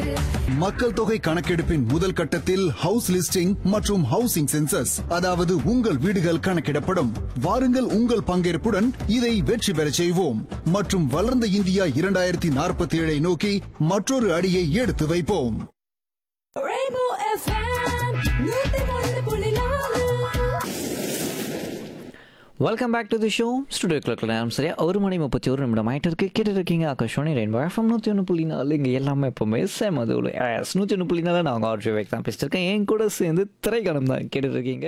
மக்கள் தொகை கணக்கெடுப்பின் முதல் கட்டத்தில் ஹவுஸ் லிஸ்டிங் மற்றும் ஹவுசிங் சென்சஸ் அதாவது உங்கள் வீடுகள் கணக்கிடப்படும் வாருங்கள் உங்கள் பங்கேற்புடன் இதை வெற்றி பெறச் செய்வோம் மற்றும் வளர்ந்த இந்தியா இரண்டாயிரத்தி நாற்பத்தி ஏழை நோக்கி மற்றொரு அடியை எடுத்து வைப்போம் Rainbow FM, நூத்தி ஒன்று புள்ளி நாலு welcome back to the show studio கிளர்க்கில் நேரம் சரியா ஒரு மணி முப்பத்தி ஒரு நிமிடம் ஆகிட்டு இருக்கு கேட்டு இருக்கீங்க ஆகாஷோனி ரெயின்போ எஃப்எம் நூற்றி ஒன்று புள்ளி நாலு இங்கே எல்லாமே எப்போவுமே சேம் அது எஸ் நூற்றி ஒன்று புள்ளி நாலு நான் உங்கள் ஆர்ஜி வேக் தான் பேசிட்டு இருக்கேன் என் கூட சேர்ந்து திரைக்கணம் தான் கேட்டு இருக்கீங்க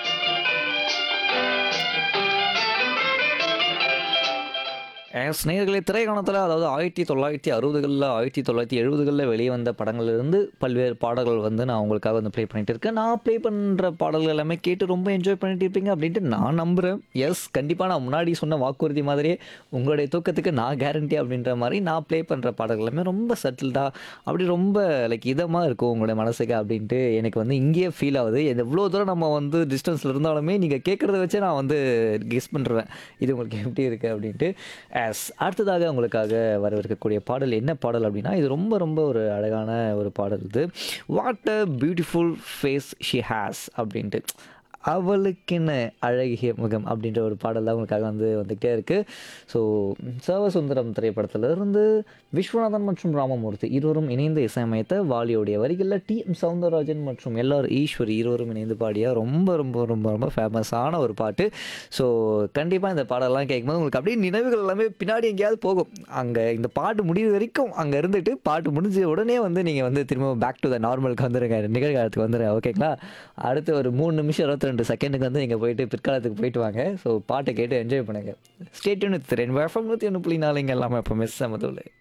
எஸ் நேயர்களே திரைக்கணத்தில் அதாவது ஆயிரத்தி தொள்ளாயிரத்தி அறுபதுகளில் ஆயிரத்தி தொள்ளாயிரத்தி எழுபதுகளில் வெளியே வந்த படங்கள்லேருந்து பல்வேறு பாடல்கள் வந்து நான் உங்களுக்காக வந்து ப்ளே பண்ணிட்டு இருக்கேன் நான் ப்ளே பண்ணுற பாடல்கள் எல்லாமே கேட்டு ரொம்ப என்ஜாய் பண்ணிட்டு இருப்பீங்க அப்படின்ட்டு நான் நம்புகிறேன் எஸ் கண்டிப்பாக நான் முன்னாடி சொன்ன வாக்குறுதி மாதிரியே உங்களுடைய தூக்கத்துக்கு நான் கேரண்டி அப்படின்ற மாதிரி நான் ப்ளே பண்ணுற பாடல்கள் எல்லாமே ரொம்ப சட்டில்டாக அப்படி ரொம்ப லைக் இதமாக இருக்கும் உங்களுடைய மனசுக்கு அப்படின்ட்டு எனக்கு வந்து இங்கேயே ஃபீல் ஆகுது எவ்வளோ தூரம் நம்ம வந்து டிஸ்டன்ஸில் இருந்தாலுமே நீங்கள் கேட்குறத வச்சே நான் வந்து கெஸ் பண்ணுறேன் இது உங்களுக்கு எப்படி இருக்குது அப்படின்ட்டு எஸ் அடுத்ததாக உங்களுக்காக வரவிருக்கக்கூடிய பாடல் என்ன பாடல் அப்படின்னா இது ரொம்ப ரொம்ப ஒரு அழகான ஒரு பாடல் இது what a beautiful face she has அப்படின்ட்டு அவளுக்கென்ன அழகிய முகம் அப்படின்ற ஒரு பாடல் தான் உங்களுக்காக வந்து வந்துகிட்டே இருக்குது ஸோ சர்வசுந்தரம் திரைப்படத்திலிருந்து விஸ்வநாதன் மற்றும் ராமமூர்த்தி இருவரும் இணைந்து இசையமைத்த வாலியோடைய வரிகளில் டி எம் சவுந்தரராஜன் மற்றும் எல்ஆர் ஈஸ்வரி இருவரும் இணைந்து பாடிய ரொம்ப ரொம்ப ரொம்ப ரொம்ப ஃபேமஸான ஒரு பாட்டு ஸோ கண்டிப்பாக இந்த பாடலாம் கேட்கும்போது உங்களுக்கு அப்படியே நினைவுகள் எல்லாமே பின்னாடி எங்கேயாவது போகும் அங்கே இந்த பாட்டு முடிவு வரைக்கும் அங்கே இருந்துட்டு பாட்டு முடிஞ்ச உடனே வந்து நீங்கள் வந்து திரும்ப பேக் டு த நார்மலுக்கு வந்துடுங்க நிகழ்காலத்துக்கு வந்துடுங்க ஓகேங்களா அடுத்து ஒரு மூணு நிமிஷம் இருபத்தி ரெண்டு செகண்டுக்கு வந்து நீங்கள் போயிட்டு பிற்காலத்துக்கு போயிட்டு வாங்க ஸோ பாட்டை கேட்டு என்ஜாய் பண்ணுங்கள் ஸ்டேட்யூன் திறன் எஃப்எம் நூற்றி ஒன்று புள்ளி நாலு இங்கே எல்லாமே இப்போ மிஸ் சமதுள்ள